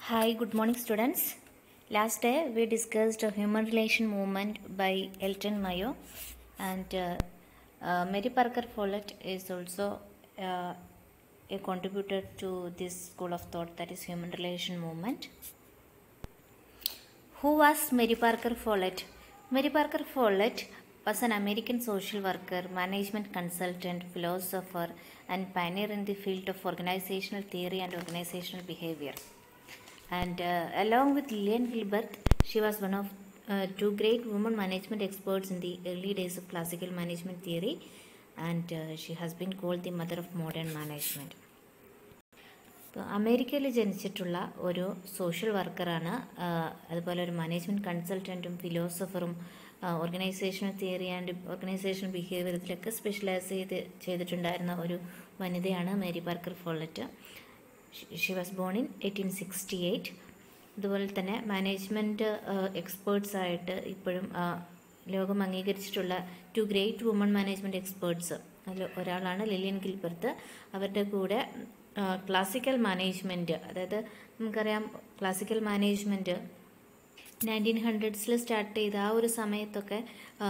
Hi, good morning, students. Last day we discussed a human relation movement by Elton Mayo, and uh, uh, Mary Parker Follett is also uh, a contributor to this school of thought that is human relation movement. Who was Mary Parker Follett? Mary Parker Follett was an American social worker, management consultant, philosopher, and pioneer in the field of organizational theory and organizational behavior. And uh, along with Lillian Gilbert, she was one of uh, two great women management experts in the early days of classical management theory, and uh, she has been called the mother of modern management. ഇപ്പോൾ അമേരിക്കയിൽ ജനിച്ചിട്ടുള്ള ഒരു social വർക്കറാണ് അതുപോലെ ഒരു management കൺസൾട്ടൻറ്റും ഫിലോസഫറും organisational theory and organisation behaviour ഇതിലൊക്കെ specialise ചെയ്ത് ചെയ്തിട്ടുണ്ടായിരുന്ന ഒരു വനിതയാണ് Mary Parker Follett she was born in eighteen sixty eight അതുപോലെ തന്നെ മാനേജ്മെൻറ്റ് എക്സ്പേർട്സ് ആയിട്ട് ഇപ്പോഴും ലോകം അംഗീകരിച്ചിട്ടുള്ള two great woman management experts അതിൽ ഒരാളാണ് ലിലിയൻ ഗിൽബർത്ത് അവരുടെ കൂടെ ക്ലാസിക്കൽ മാനേജ്മെൻറ്റ് അതായത് നമുക്കറിയാം ക്ലാസിക്കൽ മാനേജ്മെൻറ്റ് നയൻറ്റീൻ ഹൺഡ്രഡ്സിൽ സ്റ്റാർട്ട് ചെയ്ത ആ ഒരു സമയത്തൊക്കെ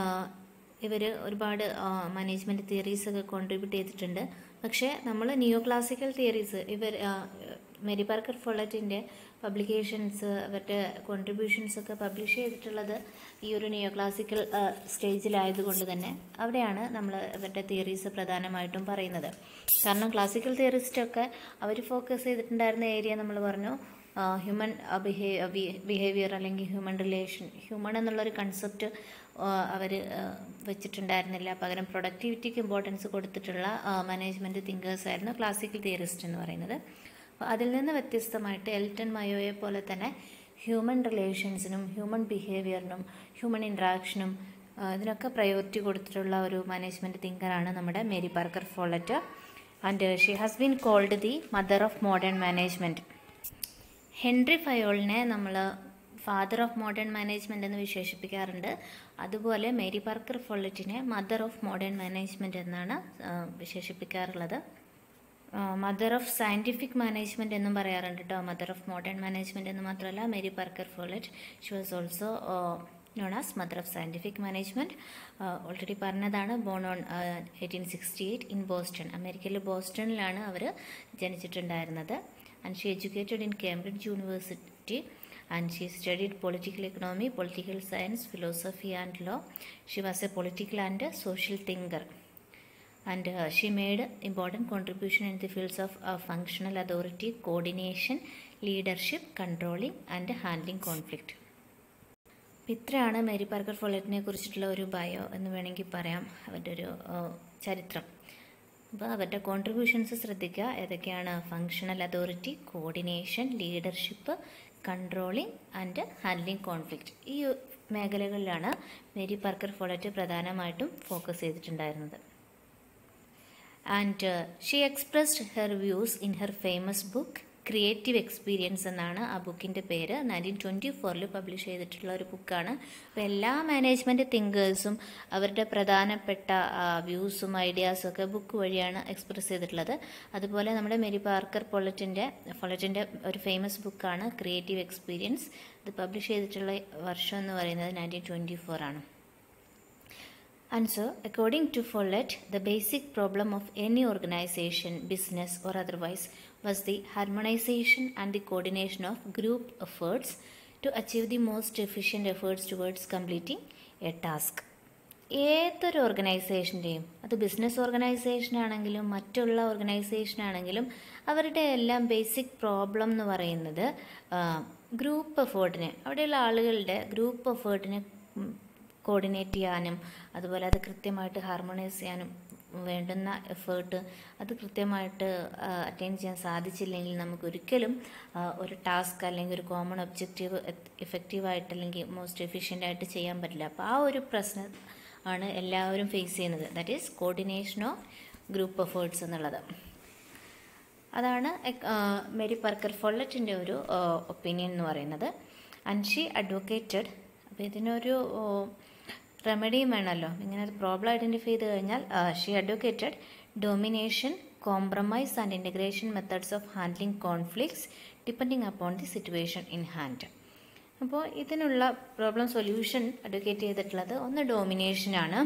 ഇവർ ഒരുപാട് മാനേജ്മെൻറ്റ് തിയറീസൊക്കെ കോൺട്രിബ്യൂട്ട് ചെയ്തിട്ടുണ്ട് പക്ഷേ നമ്മൾ നിയോ ക്ലാസിക്കൽ തിയറീസ് ഇവർ മെരി പാർക്കർ ഫോളറ്റിൻ്റെ പബ്ലിക്കേഷൻസ് അവരുടെ കോൺട്രിബ്യൂഷൻസ് ഒക്കെ പബ്ലിഷ് ചെയ്തിട്ടുള്ളത് ഈ ഒരു നിയോ ക്ലാസിക്കൽ സ്റ്റേജിലായതുകൊണ്ട് തന്നെ അവിടെയാണ് നമ്മൾ അവരുടെ തിയറീസ് പ്രധാനമായിട്ടും പറയുന്നത് കാരണം ക്ലാസിക്കൽ തിയറിസ്റ്റൊക്കെ അവർ ഫോക്കസ് ചെയ്തിട്ടുണ്ടായിരുന്ന ഏരിയ നമ്മൾ പറഞ്ഞു ഹ്യൂമൻ ബിഹേവിയർ അല്ലെങ്കിൽ ഹ്യൂമൻ റിലേഷൻ ഹ്യൂമൺ എന്നുള്ളൊരു കൺസെപ്റ്റ് അവർ വെച്ചിട്ടുണ്ടായിരുന്നില്ല പകരം പ്രൊഡക്ടിവിറ്റിക്ക് ഇമ്പോർട്ടൻസ് കൊടുത്തിട്ടുള്ള മാനേജ്മെൻറ്റ് തിങ്കേഴ്സ് ആയിരുന്നു ക്ലാസിക്കൽ തിയറിസ്റ്റ് എന്ന് പറയുന്നത് അപ്പോൾ അതിൽ നിന്ന് വ്യത്യസ്തമായിട്ട് എൽട്ടൺ മയോയെ പോലെ തന്നെ ഹ്യൂമൻ റിലേഷൻസിനും ഹ്യൂമൻ ബിഹേവിയറിനും ഹ്യൂമൻ ഇൻട്രാക്ഷനും ഇതിനൊക്കെ പ്രയോറിറ്റി കൊടുത്തിട്ടുള്ള ഒരു മാനേജ്മെൻറ്റ് തിങ്കറാണ് നമ്മുടെ Mary Parker Follett and she has been called the mother of modern management Henri ഫയോളിനെ നമ്മൾ ഫാദർ ഓഫ് മോഡേൺ മാനേജ്മെൻ്റ് എന്ന് വിശേഷിപ്പിക്കാറുണ്ട് അതുപോലെ മേരി പാർക്കർ ഫോളറ്റിനെ മദർ ഓഫ് മോഡേൺ മാനേജ്മെൻറ്റ് എന്നാണ് വിശേഷിപ്പിക്കാറുള്ളത് മദർ ഓഫ് സയൻറ്റിഫിക് മാനേജ്മെൻറ്റ് എന്നും പറയാറുണ്ട് കേട്ടോ മദർ ഓഫ് മോഡേൺ മാനേജ്മെൻറ്റ് എന്ന് മാത്രമല്ല Mary Parker Follett she was also known as mother of scientific management already പറഞ്ഞതാണ് born on eighteen sixty eight in Boston അമേരിക്കയിലെ ബോസ്റ്റണിലാണ് അവർ ജനിച്ചിട്ടുണ്ടായിരുന്നത് and she educated in Cambridge university and she studied political economy, political science, philosophy, and law. She was a political and a social thinker. And uh, she made important contribution in the fields of uh, functional authority, coordination, leadership, controlling, and handling conflict. ഇത്രയാണ് Mary Parker ഫോളറ്റിനെ കുറിച്ചിട്ടുള്ള ഒരു bio എന്ന് വേണമെങ്കിൽ പറയാം അവരുടെ ഒരു ചരിത്രം അപ്പോൾ അവരുടെ കോൺട്രിബ്യൂഷൻസ് ശ്രദ്ധിക്കുക ഏതൊക്കെയാണ് functional authority coordination leadership controlling and handling conflict ഈ മേഖലകളിലാണ് മേരി പാർക്കർ ഫോളറ്റ് പ്രധാനമായിട്ടും ഫോക്കസ് ചെയ്തിട്ടുണ്ടായിരുന്നത് and she expressed her views in her famous book creative experience എന്നാണ് ആ ബുക്കിൻ്റെ പേര് നയൻറ്റീൻ ട്വൻറ്റി ഫോറിൽ പബ്ലിഷ് ചെയ്തിട്ടുള്ള ഒരു ബുക്കാണ് അപ്പോൾ എല്ലാ മാനേജ്മെൻറ്റ് തിങ്കേഴ്സും അവരുടെ പ്രധാനപ്പെട്ട വ്യൂസും ഐഡിയാസും ഒക്കെ ബുക്ക് വഴിയാണ് എക്സ്പ്രസ് ചെയ്തിട്ടുള്ളത് അതുപോലെ നമ്മുടെ മെരി പാർക്കർ പൊളറ്റിൻ്റെ പൊളറ്റിൻ്റെ ഒരു ഫേമസ് ബുക്കാണ് ക്രിയേറ്റീവ് എക്സ്പീരിയൻസ് ഇത് പബ്ലിഷ് ചെയ്തിട്ടുള്ള വർഷം എന്ന് പറയുന്നത് നയൻറ്റീൻ ട്വൻറ്റി ഫോർ ആണ് And so, according to Follett, the basic problem of any organization, business, or otherwise was the harmonization and the coordination of group efforts to achieve the most efficient efforts towards completing a task. ഏതൊരു ഓർഗനൈസേഷൻ്റെയും അത് business organisation ആണെങ്കിലും മറ്റുള്ള organisation ആണെങ്കിലും അവരുടെ എല്ലാം basic problem എന്ന് പറയുന്നത് group എഫേർട്ടിനെ അവിടെയുള്ള ആളുകളുടെ ഗ്രൂപ്പ് എഫേർട്ടിനെ കോർഡിനേറ്റ് ചെയ്യാനും അതുപോലെ അത് കൃത്യമായിട്ട് ഹാർമോണൈസ് ചെയ്യാനും വേണ്ടുന്ന എഫേർട്ട് അത് കൃത്യമായിട്ട് അറ്റൈൻ ചെയ്യാൻ സാധിച്ചില്ലെങ്കിൽ നമുക്ക് ഒരിക്കലും ഒരു ടാസ്ക് അല്ലെങ്കിൽ ഒരു കോമൺ ഒബ്ജക്റ്റീവ് എഫക്റ്റീവായിട്ട് അല്ലെങ്കിൽ മോസ്റ്റ് എഫിഷ്യൻ്റ് ആയിട്ട് ചെയ്യാൻ പറ്റില്ല അപ്പോൾ ആ ഒരു പ്രശ്നം ആണ് എല്ലാവരും ഫേസ് ചെയ്യുന്നത് that is coordination of group efforts എന്നുള്ളത് അതാണ് മേരി പാർക്കർ ഫോളറ്റിൻ്റെ ഒരു ഒപ്പീനിയൻ എന്ന് പറയുന്നത് ആൻഡ് ഷീ അഡ്വക്കേറ്റഡ് അപ്പോൾ ഇതിനൊരു റെമഡിയും വേണമല്ലോ ഇങ്ങനെ ഒരു പ്രോബ്ലം ഐഡൻറ്റിഫൈ ചെയ്ത് കഴിഞ്ഞാൽ she advocated domination compromise and integration methods of handling conflicts depending upon the situation in hand അപ്പോൾ ഇതിനുള്ള പ്രോബ്ലം സൊല്യൂഷൻ അഡ്വക്കേറ്റ് ചെയ്തിട്ടുള്ളത് ഒന്ന് ഡോമിനേഷനാണ്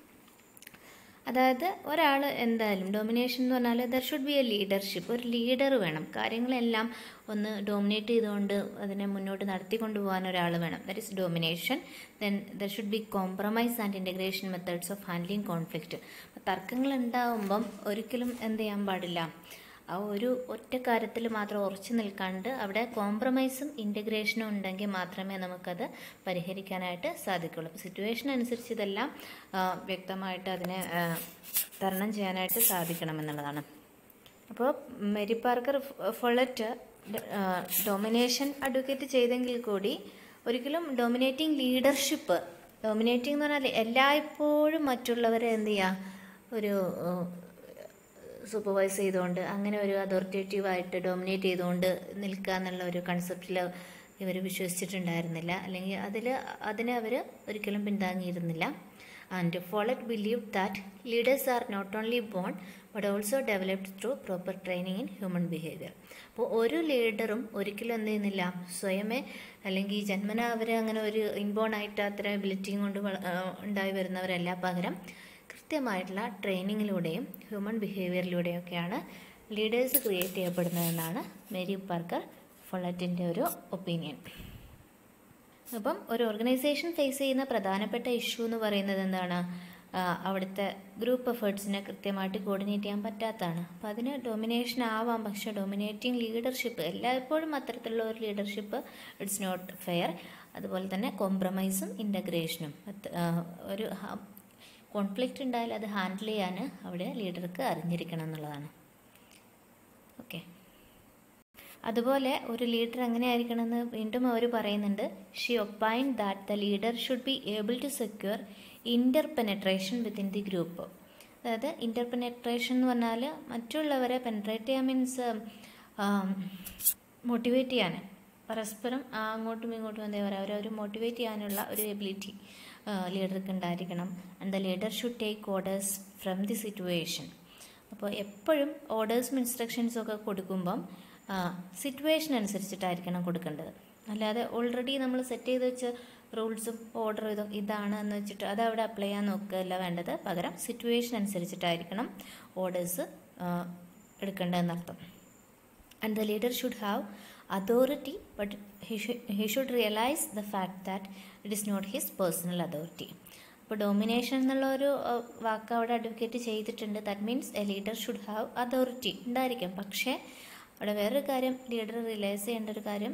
അതായത് ഒരാൾ എന്തായാലും ഡോമിനേഷൻ എന്ന് പറഞ്ഞാൽ there should be a leadership ഒരു ലീഡർ വേണം കാര്യങ്ങളെല്ലാം ഒന്ന് ഡോമിനേറ്റ് ചെയ്തുകൊണ്ട് അതിനെ മുന്നോട്ട് നടത്തിക്കൊണ്ടു പോകാൻ ഒരാൾ വേണം that is domination then there should be compromise and integration methods of handling conflict തർക്കങ്ങൾ ഉണ്ടാകുമ്പം ഒരിക്കലും എന്ത് ചെയ്യാൻ പാടില്ല ആ ഒരു ഒറ്റ കാര്യത്തിൽ മാത്രം ഉറച്ചു നിൽക്കാണ്ട് അവിടെ കോംപ്രമൈസും ഇൻറ്റഗ്രേഷനും ഉണ്ടെങ്കിൽ മാത്രമേ നമുക്കത് പരിഹരിക്കാനായിട്ട് സാധിക്കുള്ളൂ അപ്പോൾ സിറ്റുവേഷൻ അനുസരിച്ച് ഇതെല്ലാം ആ, വ്യക്തമായിട്ട് അതിനെ ആ, തരണം ചെയ്യാനായിട്ട് സാധിക്കണം എന്നുള്ളതാണ് അപ്പോൾ Mary Parker Follett domination advocate ചെയ്തെങ്കിൽ കൂടി ഒരിക്കലും ഡൊമിനേറ്റിംഗ് ലീഡർഷിപ്പ് ഡൊമിനേറ്റിംഗ് എന്ന് പറഞ്ഞാൽ എല്ലായ്പ്പോഴും മറ്റുള്ളവരെ എന്ത് ചെയ്യുക ഒരു ഏഹ്, സൂപ്പർവൈസ് ചെയ്തുകൊണ്ട് അങ്ങനെ ഒരു അതോറിറ്റേറ്റീവായിട്ട് ഡോമിനേറ്റ് ചെയ്തുകൊണ്ട് നിൽക്കുക എന്നുള്ള ഒരു കൺസെപ്റ്റിൽ ഇവർ വിശ്വസിച്ചിട്ടുണ്ടായിരുന്നില്ല അല്ലെങ്കിൽ അതിൽ അതിനെ അവർ ഒരിക്കലും പിന്താങ്ങിയിരുന്നില്ല and Follett believe that leaders are not only born but also developed through proper training in human behaviour അപ്പോൾ ഒരു ലീഡറും ഒരിക്കലും എന്ത് ചെയ്യുന്നില്ല സ്വയമേ അല്ലെങ്കിൽ ജന്മന അവർ അങ്ങനെ ഒരു ഇൻബോൺ ആയിട്ട് അത്ര എബിലിറ്റിയും കൊണ്ട് വള- ആ, ഉണ്ടായി വരുന്നവരല്ല പകരം കൃത്യമായിട്ടുള്ള ട്രെയിനിങ്ങിലൂടെയും ഹ്യൂമൻ ബിഹേവിയറിലൂടെയൊക്കെയാണ് ലീഡേഴ്സ് ക്രിയേറ്റ് ചെയ്യപ്പെടുന്നതെന്നാണ് മേരി പാർക്കർ ഫൊളറ്റിൻ്റെ ഒരു ഒപ്പീനിയൻ അപ്പം ഒരു ഓർഗനൈസേഷൻ ഫേസ് ചെയ്യുന്ന പ്രധാനപ്പെട്ട ഇഷ്യൂ എന്ന് പറയുന്നത് എന്താണ് ആ, അവിടുത്തെ ഗ്രൂപ്പ് എഫേർട്സിനെ കൃത്യമായിട്ട് കോർഡിനേറ്റ് ചെയ്യാൻ പറ്റാത്തതാണ് അപ്പോൾ അതിന് ഡൊമിനേഷൻ ആവാം പക്ഷേ ഡൊമിനേറ്റിംഗ് ലീഡർഷിപ്പ് എല്ലായ്പ്പോഴും അത്തരത്തിലുള്ള ഒരു ലീഡർഷിപ്പ് ഇറ്റ്സ് നോട്ട് ഫെയർ അതുപോലെ തന്നെ കോംപ്രമൈസും ഇൻ്റഗ്രേഷനും ഒരു കോൺഫ്ലിക്റ്റ് ഉണ്ടായാൽ അത് ഹാൻഡിൽ ചെയ്യാൻ അവിടെ ലീഡർക്ക് അറിഞ്ഞിരിക്കണം എന്നുള്ളതാണ് ഓക്കെ അതുപോലെ ഒരു ലീഡർ എങ്ങനെയായിരിക്കണമെന്ന് വീണ്ടും അവർ പറയുന്നുണ്ട് she opine that the leader should be able to secure interpenetration within the group അതായത് ഇൻ്റർ പെനട്രേഷൻ എന്ന് പറഞ്ഞാൽ മറ്റുള്ളവരെ പെനട്രേറ്റ് ചെയ്യാൻ മീൻസ് മോട്ടിവേറ്റ് ചെയ്യാൻ പരസ്പരം ആ അങ്ങോട്ടും ഇങ്ങോട്ടും എന്താ പറയുക അവരെ ഒരു മോട്ടിവേറ്റ് ചെയ്യാനുള്ള ഒരു എബിലിറ്റി ലീഡർക്ക് ഉണ്ടായിരിക്കണം and the leader should take orders from the situation അപ്പോൾ എപ്പോഴും ഓർഡേഴ്സും ഇൻസ്ട്രക്ഷൻസും ഒക്കെ കൊടുക്കുമ്പം സിറ്റുവേഷൻ അനുസരിച്ചിട്ടായിരിക്കണം കൊടുക്കേണ്ടത് അല്ലാതെ ഓൾറെഡി നമ്മൾ സെറ്റ് ചെയ്ത് വെച്ച റൂൾസും ഓർഡർ ഇതും ഇതാണ് എന്ന് വെച്ചിട്ട് അത് അവിടെ അപ്ലൈ ചെയ്യാൻ നോക്കുകയല്ല വേണ്ടത് പകരം സിറ്റുവേഷൻ അനുസരിച്ചിട്ടായിരിക്കണം ഓർഡേഴ്സ് എടുക്കേണ്ടതെന്നർത്ഥം and the leader should have authority but he should realise the fact that it is not his personal authority അപ്പോൾ ഡോമിനേഷൻ എന്നുള്ള ഒരു അഹ്, വാക്ക് അവിടെ അഡ്വക്കേറ്റ് ചെയ്തിട്ടുണ്ട് that means a leader should have authority ഉണ്ടായിരിക്കും പക്ഷേ അവിടെ വേറൊരു കാര്യം ലീഡർ റിയലൈസ് ചെയ്യേണ്ട ഒരു കാര്യം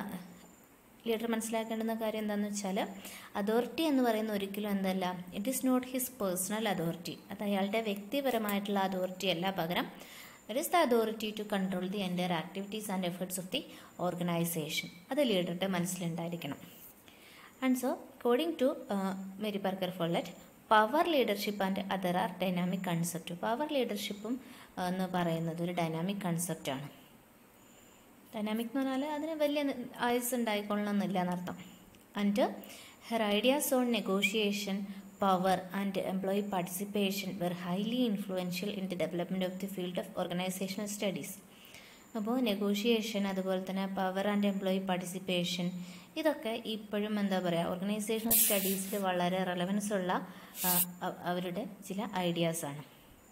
ലീഡർ മനസ്സിലാക്കേണ്ടുന്ന കാര്യം എന്താണെന്ന് വെച്ചാൽ അതോറിറ്റി എന്ന് പറയുന്ന ഒരിക്കലും എന്തല്ല it is not his personal authority അത് അയാളുടെ വ്യക്തിപരമായിട്ടുള്ള അതോറിറ്റി അല്ല പകരം it is the authority to control the entire activities and efforts of the organisation അത് ലീഡറുടെ മനസ്സിലുണ്ടായിരിക്കണം and so according to Mary Parker Follett power leadership and other are dynamic concept power ലീഡർഷിപ്പും എന്ന് പറയുന്നത് ഒരു ഡൈനാമിക് കൺസെപ്റ്റാണ് ഡൈനാമിക് എന്ന് പറഞ്ഞാൽ അതിന് വലിയ നി- ആയുസ് ഉണ്ടായിക്കൊള്ളണമെന്നില്ല എന്നർത്ഥം and her ideas on negotiation power and employee participation were highly influential in the development of the field of organisational studies അപ്പോൾ നെഗോഷിയേഷൻ അതുപോലെ തന്നെ പവർ ആൻഡ് എംപ്ലോയി പാർട്ടിസിപ്പേഷൻ ഇതൊക്കെ ഇപ്പോഴും എന്താ പറയുക ഓർഗനൈസേഷണൽ സ്റ്റഡീസിൽ വളരെ റെലവൻസ് ഉള്ള ആ, അ- അവരുടെ ചില ഐഡിയാസാണ്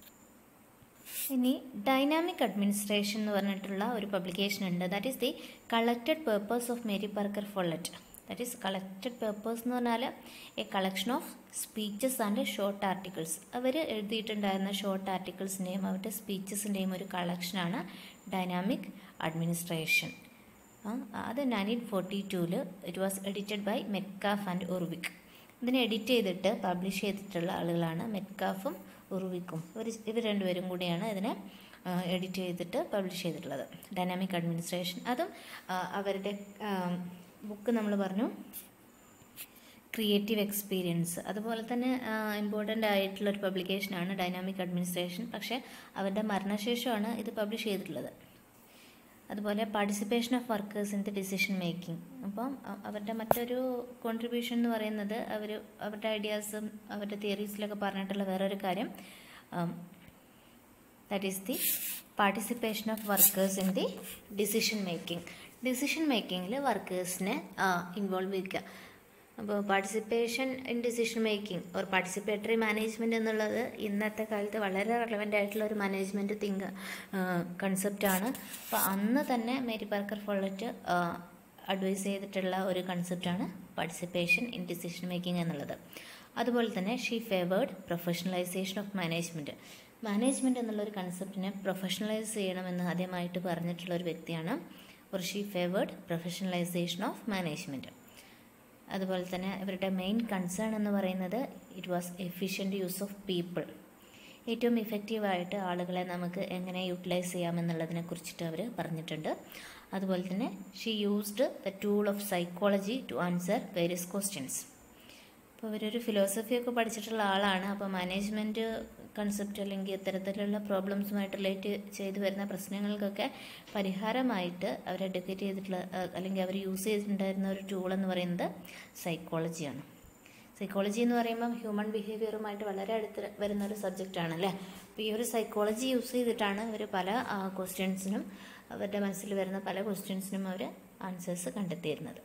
ഇനി ഡൈനാമിക് അഡ്മിനിസ്ട്രേഷൻ എന്ന് പറഞ്ഞിട്ടുള്ള ഒരു പബ്ലിക്കേഷൻ ഉണ്ട് that is the collected purpose of Mary Parker Follett that is collected purpose എന്ന് പറഞ്ഞാൽ a collection of speeches and short articles അവർ എഴുതിയിട്ടുണ്ടായിരുന്ന ഷോർട്ട് ആർട്ടിക്കിൾസിൻ്റെയും അവരുടെ സ്പീച്ചസിൻ്റെയും ഒരു കളക്ഷനാണ് ഡൈനാമിക് അഡ്മിനിസ്ട്രേഷൻ അത് നയൻറ്റീൻ ഫോർട്ടി ടൂവിൽ it was edited by Metcalf and Urwick ഇതിനെ എഡിറ്റ് ചെയ്തിട്ട് പബ്ലിഷ് ചെയ്തിട്ടുള്ള ആളുകളാണ് മെറ്റ്കാഫും ഉറുവിക്കും ഇവർ ഇവർ രണ്ടുപേരും കൂടിയാണ് ഇതിനെ എഡിറ്റ് ചെയ്തിട്ട് പബ്ലിഷ് ചെയ്തിട്ടുള്ളത് ഡൈനാമിക് അഡ്മിനിസ്ട്രേഷൻ അതും ആ, അവരുടെ ബുക്ക് നമ്മൾ പറഞ്ഞു ക്രിയേറ്റീവ് എക്സ്പീരിയൻസ് അതുപോലെ തന്നെ ഇമ്പോർട്ടൻ്റ് ആയിട്ടുള്ള ഒരു പബ്ലിക്കേഷനാണ് ഡൈനാമിക് അഡ്മിനിസ്ട്രേഷൻ പക്ഷേ അവരുടെ മരണശേഷമാണ് ഇത് പബ്ലിഷ് ചെയ്തിട്ടുള്ളത് അതുപോലെ participation of workers in the decision making അപ്പം അ- അവരുടെ മറ്റൊരു കോൺട്രിബ്യൂഷൻ എന്ന് പറയുന്നത് അവർ അവരുടെ ഐഡിയാസും അവരുടെ തിയറീസിലൊക്കെ പറഞ്ഞിട്ടുള്ള വേറൊരു കാര്യം that is the participation of workers in the decision making decision മേക്കിങ്ങിൽ വർക്കേഴ്സിനെ ഇൻവോൾവ് ചെയ്യുക അപ്പോൾ participation in decision making or participatory management എന്നുള്ളത് ഇന്നത്തെ കാലത്ത് വളരെ റെലവൻ്റ് ആയിട്ടുള്ള ഒരു മാനേജ്മെൻറ്റ് തിങ്ക് കൺസെപ്റ്റാണ് അപ്പോൾ അന്ന് തന്നെ മേരി പാർക്കർ ഫോളറ്റ് അഡ്വൈസ് ചെയ്തിട്ടുള്ള ഒരു കൺസെപ്റ്റാണ് പാർട്ടിസിപ്പേഷൻ ഇൻ ഡിസിഷൻ മേക്കിംഗ് എന്നുള്ളത് അതുപോലെ തന്നെ she favoured professionalisation of management management എന്നുള്ള ഒരു കൺസെപ്റ്റിനെ പ്രൊഫഷണലൈസ് ചെയ്യണമെന്ന് ആദ്യമായിട്ട് പറഞ്ഞിട്ടുള്ള ഒരു വ്യക്തിയാണ് or she favoured professionalisation of management അതുപോലെ തന്നെ ഇവരുടെ മെയിൻ കൺസേൺ എന്ന് പറയുന്നത് it was efficient use of people ഏറ്റവും ഇഫക്റ്റീവായിട്ട് ആളുകളെ നമുക്ക് എങ്ങനെ യൂട്ടിലൈസ് ചെയ്യാമെന്നുള്ളതിനെ കുറിച്ചിട്ട് അവർ പറഞ്ഞിട്ടുണ്ട് അതുപോലെ തന്നെ she used the tool of psychology to answer various questions അപ്പോൾ അവരൊരു ഫിലോസഫിയൊക്കെ പഠിച്ചിട്ടുള്ള ആളാണ് അപ്പോൾ മാനേജ്മെൻറ്റ് കൺസെപ്റ്റ് അല്ലെങ്കിൽ ഇത്തരത്തിലുള്ള പ്രോബ്ലംസുമായിട്ട് റിലേറ്റ് ചെയ്ത് വരുന്ന പ്രശ്നങ്ങൾക്കൊക്കെ പരിഹാരമായിട്ട് അവർ എഡ്യൂക്കേറ്റ് ചെയ്തിട്ടുള്ള അല്ലെങ്കിൽ അവർ യൂസ് ചെയ്തിട്ടുണ്ടായിരുന്ന ഒരു ടൂൾ എന്ന് പറയുന്നത് സൈക്കോളജിയാണ് സൈക്കോളജി എന്ന് പറയുമ്പം ഹ്യൂമൻ ബിഹേവിയറുമായിട്ട് വളരെ അടുത്ത് വരുന്ന ഒരു സബ്ജക്റ്റാണ് അല്ലേ അപ്പോൾ ഈ ഒരു സൈക്കോളജി യൂസ് ചെയ്തിട്ടാണ് അവർ പല ക്വസ്റ്റ്യൻസിനും അവരുടെ മനസ്സിൽ വരുന്ന പല ക്വസ്റ്റ്യൻസിനും അവർ ആൻസേഴ്സ് കണ്ടെത്തിയിരുന്നത്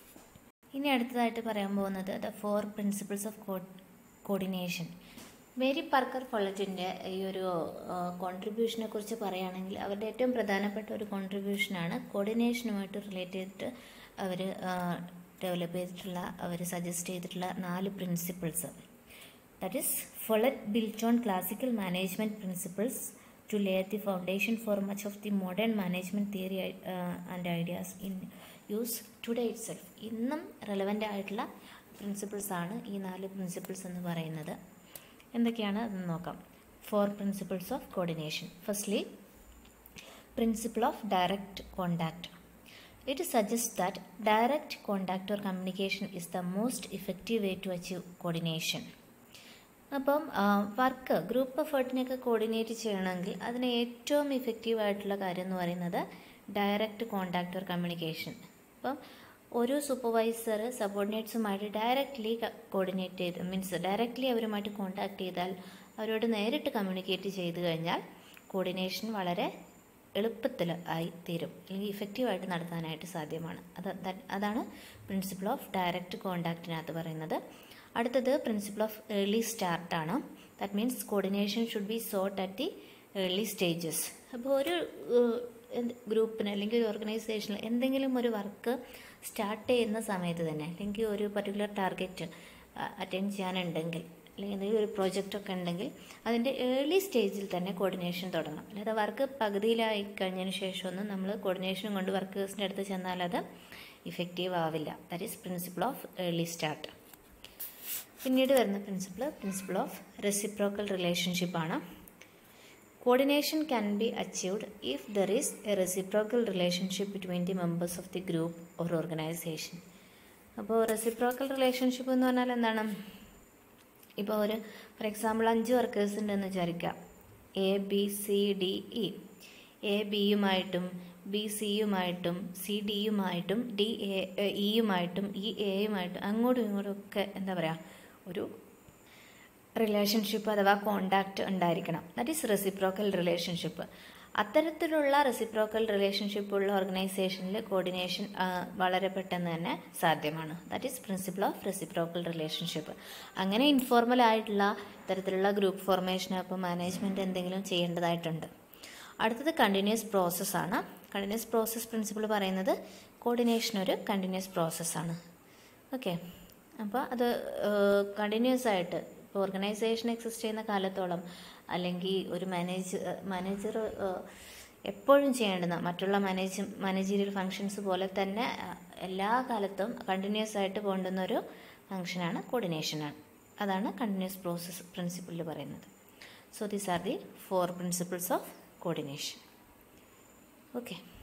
ഇനി അടുത്തതായിട്ട് പറയാൻ പോകുന്നത് the four principles of coordination Mary Parker ഫോളറ്റിൻ്റെ ഈ ഒരു കോൺട്രിബ്യൂഷനെ കുറിച്ച് പറയുകയാണെങ്കിൽ അവരുടെ ഏറ്റവും പ്രധാനപ്പെട്ട ഒരു കോൺട്രിബ്യൂഷനാണ് കോർഡിനേഷനുമായിട്ട് റിലേറ്റ് ചെയ്തിട്ട് അവർ ഡെവലപ്പ് ചെയ്തിട്ടുള്ള അവർ സജസ്റ്റ് ചെയ്തിട്ടുള്ള നാല് principles that is Follett built on classical management principles to lay the foundation for much of the modern management theory and ideas in use today itself ഇന്നും റെലവൻ്റ് ആയിട്ടുള്ള principles ആണ് ഈ നാല് principles എന്ന് പറയുന്നത് എന്തൊക്കെയാണ് അതെന്ന് നോക്കാം four principles of coordination firstly principle of direct contact it suggest that direct contact or communication is the most effective way to achieve coordination അപ്പം വർക്ക് ഗ്രൂപ്പ് എഫേർട്ടിനെയൊക്കെ കോർഡിനേറ്റ് ചെയ്യണമെങ്കിൽ അതിന് ഏറ്റവും ഇഫക്റ്റീവ് ആയിട്ടുള്ള കാര്യം എന്ന് പറയുന്നത് ഡയറക്റ്റ് കോണ്ടാക്ട് ഓർ കമ്മ്യൂണിക്കേഷൻ അപ്പം ഒരു സൂപ്പർവൈസർ സബോർഡിനേറ്റ്സുമായിട്ട് ഡയറക്റ്റ്ലി കോർഡിനേറ്റ് ചെയ്ത് മീൻസ് ഡയറക്റ്റ്ലി അവരുമായിട്ട് കോണ്ടാക്ട് ചെയ്താൽ അവരോട് നേരിട്ട് കമ്മ്യൂണിക്കേറ്റ് ചെയ്ത് കഴിഞ്ഞാൽ കോർഡിനേഷൻ വളരെ എളുപ്പത്തിൽ ആയി തീരും അല്ലെങ്കിൽ ഇഫക്റ്റീവായിട്ട് നടത്താനായിട്ട് സാധ്യമാണ് അത് അതാണ് പ്രിൻസിപ്പിൾ ഓഫ് ഡയറക്റ്റ് കോണ്ടാക്റ്റിനകത്ത് പറയുന്നത് അടുത്തത് പ്രിൻസിപ്പിൾ ഓഫ് ഏർലി സ്റ്റാർട്ടാണ് that means coordination should be sought at the early stages അപ്പോൾ ഒരു ഗ്രൂപ്പിന് അല്ലെങ്കിൽ ഒരു ഓർഗനൈസേഷനിൽ എന്തെങ്കിലും ഒരു വർക്ക് സ്റ്റാർട്ട് ചെയ്യുന്ന സമയത്ത് തന്നെ അല്ലെങ്കിൽ ഒരു പർട്ടിക്കുലർ ടാർഗറ്റ് അറ്റൻഡ് ചെയ്യാനുണ്ടെങ്കിൽ അല്ലെങ്കിൽ എന്തെങ്കിലും ഒരു പ്രോജക്റ്റൊക്കെ ഉണ്ടെങ്കിൽ അതിൻ്റെ ഏർലി സ്റ്റേജിൽ തന്നെ കോർഡിനേഷൻ തുടങ്ങണം അല്ലാതെ വർക്ക് പകുതിയിലായി കഴിഞ്ഞതിന് ശേഷമൊന്നും നമ്മൾ കോർഡിനേഷൻ കൊണ്ട് വർക്കേഴ്സിൻ്റെ അടുത്ത് ചെന്നാൽ അത് ഇഫക്റ്റീവ് ആവില്ല that is principle of early start പിന്നീട് വരുന്ന പ്രിൻസിപ്പിൾ പ്രിൻസിപ്പിൾ ഓഫ് റെസിപ്രോക്കൽ റിലേഷൻഷിപ്പാണ് coordination can be achieved if there is a reciprocal relationship between the members of the group or organisation അപ്പോൾ റെസിപ്രോക്കൽ റിലേഷൻഷിപ്പ് എന്ന് പറഞ്ഞാൽ എന്താണ് ഇപ്പോൾ ഒരു ഫോർ എക്സാമ്പിൾ അഞ്ച് വർക്കേഴ്സ് ഉണ്ടെന്ന് വിചാരിക്കാം A B C D E A ബിയുമായിട്ടും ബി സിയുമായിട്ടും സി ഡിയുമായിട്ടും ഡി എ ഇയുമായിട്ടും ഇ എയുമായിട്ടും അങ്ങോട്ടും ഇങ്ങോട്ടും ഒക്കെ എന്താ പറയുക ഒരു റിലേഷൻഷിപ്പ് അഥവാ കോണ്ടാക്റ്റ് ഉണ്ടായിരിക്കണം ദാറ്റ് ഈസ് റെസിപ്രോക്കൽ റിലേഷൻഷിപ്പ് അത്തരത്തിലുള്ള റെസിപ്രോക്കൽ റിലേഷൻഷിപ്പ് ഉള്ള ഓർഗനൈസേഷനിൽ കോർഡിനേഷൻ വളരെ പെട്ടെന്ന് തന്നെ സാധ്യമാണ് that is principle of reciprocal relationship അങ്ങനെ ഇൻഫോർമൽ ആയിട്ടുള്ള ഇത്തരത്തിലുള്ള ഗ്രൂപ്പ് ഫോർമേഷൻ അപ്പോൾ മാനേജ്മെൻറ്റ് എന്തെങ്കിലും ചെയ്യേണ്ടതായിട്ടുണ്ട് അടുത്തത് കണ്ടിന്യൂസ് പ്രോസസ്സാണ് കണ്ടിന്യൂസ് പ്രോസസ്സ് പ്രിൻസിപ്പിൾ പറയുന്നത് കോർഡിനേഷൻ ഒരു കണ്ടിന്യൂസ് പ്രോസസ്സാണ് ഓക്കെ അപ്പോൾ അത് കണ്ടിന്യൂസ് ആയിട്ട് ഇപ്പോൾ ഓർഗനൈസേഷൻ എക്സിസ്റ്റ് ചെയ്യുന്ന കാലത്തോളം അല്ലെങ്കിൽ ഒരു മാനേജ് മാനേജർ എപ്പോഴും ചെയ്യേണ്ടുന്ന മറ്റുള്ള മാനേജ് മാനേജീരിയൽ ഫങ്ഷൻസ് പോലെ തന്നെ എല്ലാ കാലത്തും കണ്ടിന്യൂസ് ആയിട്ട് പോകേണ്ടുന്ന ഒരു ഫങ്ഷനാണ് കോർഡിനേഷനാണ് അതാണ് കണ്ടിന്യൂസ് പ്രോസസ് പ്രിൻസിപ്പിളിൽ പറയുന്നത് so these are the four principles of coordination okay